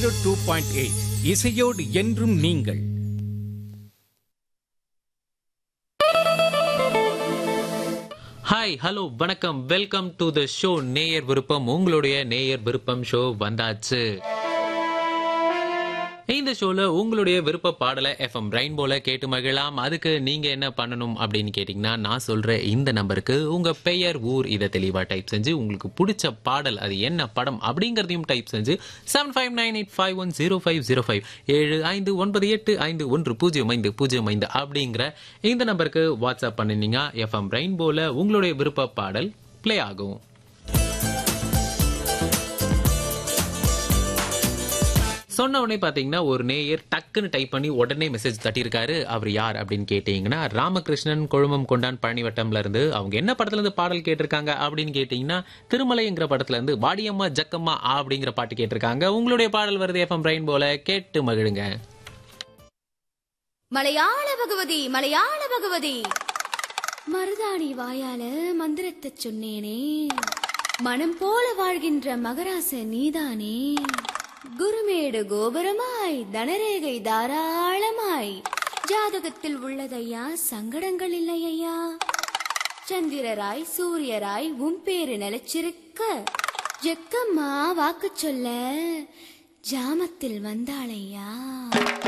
zero two point eight இசையோடு என்றும் நீங்கள் ஹாய் ஹலோ வணக்கம் வெல்கம் டு த ஷோ நேயர் விருப்பம் உங்களுடைய நேயர் விருப்பம் ஷோ வந்தாச்சு இந்த ஷோல உங்களுடைய விருப்ப பாடலை எஃப்எம் ரெயின்போல கேட்டு மகிழலாம் அதுக்கு நீங்க என்ன பண்ணணும் அப்படின்னு கேட்டீங்கன்னா நான் சொல்ற இந்த நம்பருக்கு உங்க பெயர் ஊர் இதை தெளிவா டைப் செஞ்சு உங்களுக்கு பிடிச்ச பாடல் அது என்ன படம் அப்படிங்கறதையும் டைப் செஞ்சு seven five nine eight five one zero five zero five ஏழு ஐந்து ஒன்பது எட்டு ஐந்து ஒன்று பூஜ்ஜியம் ஐந்து பூஜ்ஜியம் ஐந்து அப்படிங்கிற இந்த நம்பருக்கு வாட்ஸ்அப் பண்ணினீங்க எஃப்எம் ரெயின்போல உங்களுடைய விருப்ப பாடல் ப்ளே ஆகும் சொன்ன உடனே பாத்தீங்கன்னா ஒரு நேயர் டக்குன்னு டைப் பண்ணி உடனே மெசேஜ் தட்டியிருக்காரு அவர் யார் அப்படின்னு கேட்டீங்கன்னா ராமகிருஷ்ணன் கொழுமம் கொண்டான் பழனிவட்டம்ல இருந்து அவங்க என்ன படத்துல இருந்து பாடல் கேட்டிருக்காங்க அப்படின்னு கேட்டீங்கன்னா திருமலைங்கிற படத்துல இருந்து வாடியம்மா ஜக்கம்மா அப்படிங்கிற பாட்டு கேட்டிருக்காங்க உங்களுடைய பாடல் வருது எஃப்எம் பிரைன் போல கேட்டு மகிழுங்க மலையாள பகவதி மலையாள பகவதி மருதாணி வாயால மந்திரத்தை சொன்னேனே மனம் போல வாழ்கின்ற மகராச நீதானே குருமேடு கோபுரமாய் தனரேகை தாராளமாய் ஜாதகத்தில் உள்ளதையா சங்கடங்கள் இல்லையா சந்திரராய் சூரியராய் உன் பேரு நிலைச்சிருக்க ஜெக்கம்மா வாக்கு சொல்ல ஜாமத்தில் வந்தாளையா